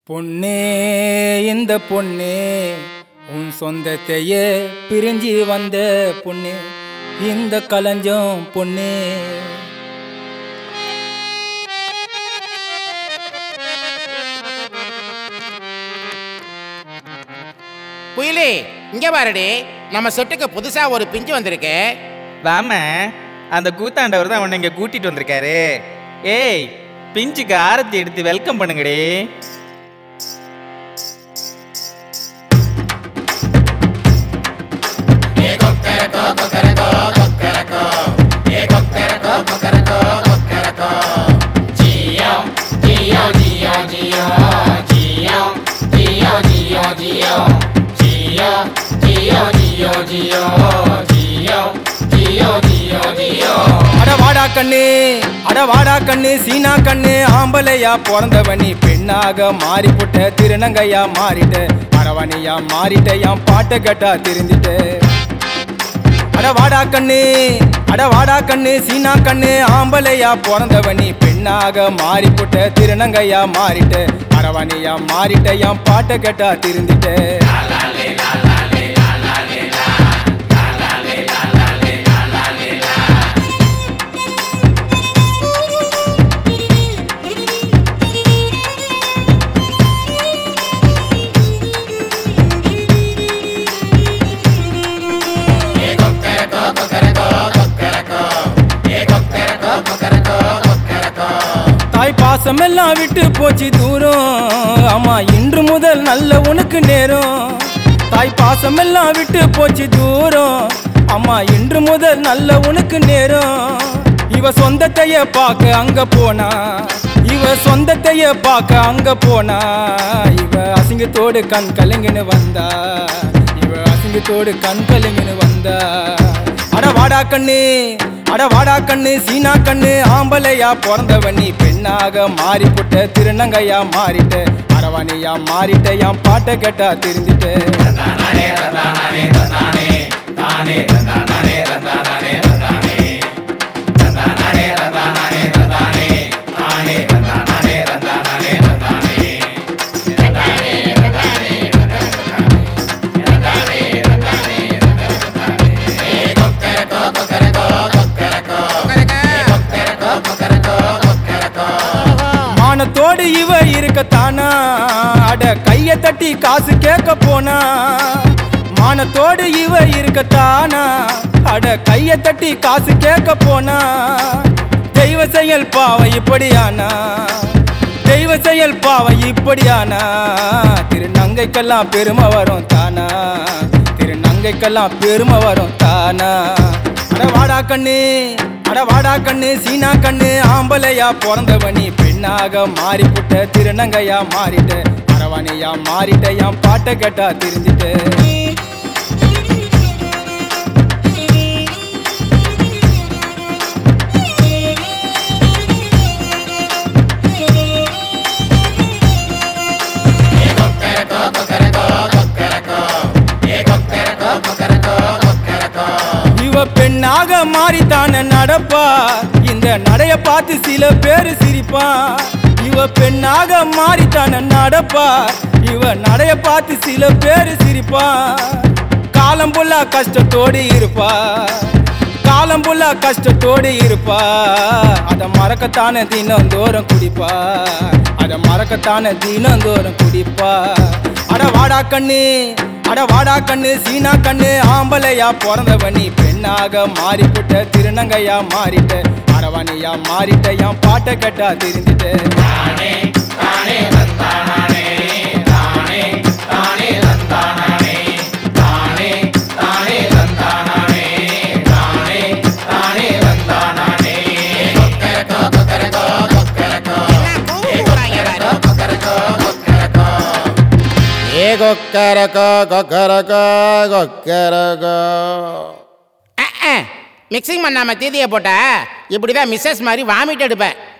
பொன்னே இந்த பொன்னே உன் சொந்தத்தையே பிரிஞ்சு வந்த பொண்ணு இந்த களஞ்சம் பொன்னே குயிலி இங்க பாருடி நம்ம செட்டுக்கு புதுசா ஒரு பிஞ்சு வந்திருக்கு வாம அந்த கூத்தாண்டவர் தான் உன்னை இங்க கூட்டிட்டு வந்திருக்காரு ஏய் பிஞ்சுக்கு ஆரத்தி எடுத்து வெல்கம் பண்ணுங்கடி அட வாடா கண்ணு அட வாடா கண்ணு சீனா கண்ணு ஆம்பளையா பிறந்தவனி பெண்ணாக மாறிப்புட்ட திருநங்கையா மாறிட்ட அரவணையா மாறிட்ட என் பாட்டை கேட்டா திருந்திட்ட அட வாடா கண்ணு அட வாடா கண்ணு சீனா கண்ணு ஆம்பளையா பிறந்தவனி பெண்ணாக மாறிப்புட்ட திருநங்கையா மாறிட்ட அரவணையா மாறிட்ட என் பாட்டை கேட்டா திருந்திட்ட தாய் பாசமெல்லாம் விட்டு போச்சு தூரம் ஆமா இன்று முதல் நல்ல உனக்கு நேரம் தாய் பாசமெல்லாம் விட்டு போச்சு தூரம் ஆமா இன்று முதல் நல்ல உனக்கு நேரம் இவ சொந்தத்தைய பார்க்க அங்க போனா இவ சொந்தத்தைய பார்க்க அங்க போனா இவ அசிங்கத்தோடு கண் கலங்கின்னு வந்தா இவ அசிங்கத்தோடு கண் கலங்கின்னு வந்தா அட வாடா கண்ணு அட வாடா கண்ணு சீனா கண்ணு ஆம்பளையா பிறந்தவனி பெண்ணாக மாறிப்புட்ட திருநங்கையா மாறிட்ட அரவணையா மாறிட்ட என் பாட்டை கேட்டா திருந்திட்ட மானத்தோடு இவ இருக்கத்தானா அட கைய தட்டி காசு கேட்க போனா மானத்தோடு இவ இருக்கத்தானா அட கைய தட்டி காசு கேட்க போனா தெய்வ செயல் பாவம் இப்படியானா தெய்வ செயல் பாவம் இப்படியானா திருநங்கைக்கெல்லாம் பெருமை வரும் தானா திருநங்கைக்கெல்லாம் பெருமை வரும் தானா அட வாடா கண்ணு அட வாடா கண்ணு சீனா கண்ணு ஆம்பளையா பிறந்தவனி பெண்ணாக மாறிப்புட்ட திருநங்கையா மாறிட்ட அரவணையா மாறிட்ட என் பாட்டை கேட்டா திருந்திட்ட இவ பெண்ணாக மாறித்தான நடப்பா இந்த நடைய பார்த்து சில பேரு சிரிப்பா இவ பெண்ணாக மாறித்தான நடப்பா இவ நடைய பார்த்து சில பேரு சிரிப்பா காலம் புல்லா கஷ்டத்தோடு இருப்பா காலம் புல்லா கஷ்டத்தோடு இருப்பா அத மறக்கத்தானே தினந்தோறும் குடிப்பா அத மறக்கத்தானே தினந்தோறும் குடிப்பா அட வாடா கண்ணு அட வாடா கண்ணு சீனா கண்ணு ஆம்பளையா பிறந்தவனி பெண்ணாக மாறிப்புட்ட திருநங்கையா மாறிட்ட அரவணையா மாறிட்ட என் பாட்டை கேட்டா தெரிஞ்சிட்ட ஏ கொக்கரக்கோ கொக்கரக்கோ கொக்கரக்கோ மிக்சிங் பண்ணாம தீதியை போட்டா இப்படிதான் மிஸ்ஸஸ் மாதிரி வாமிட் எடுப்பேன்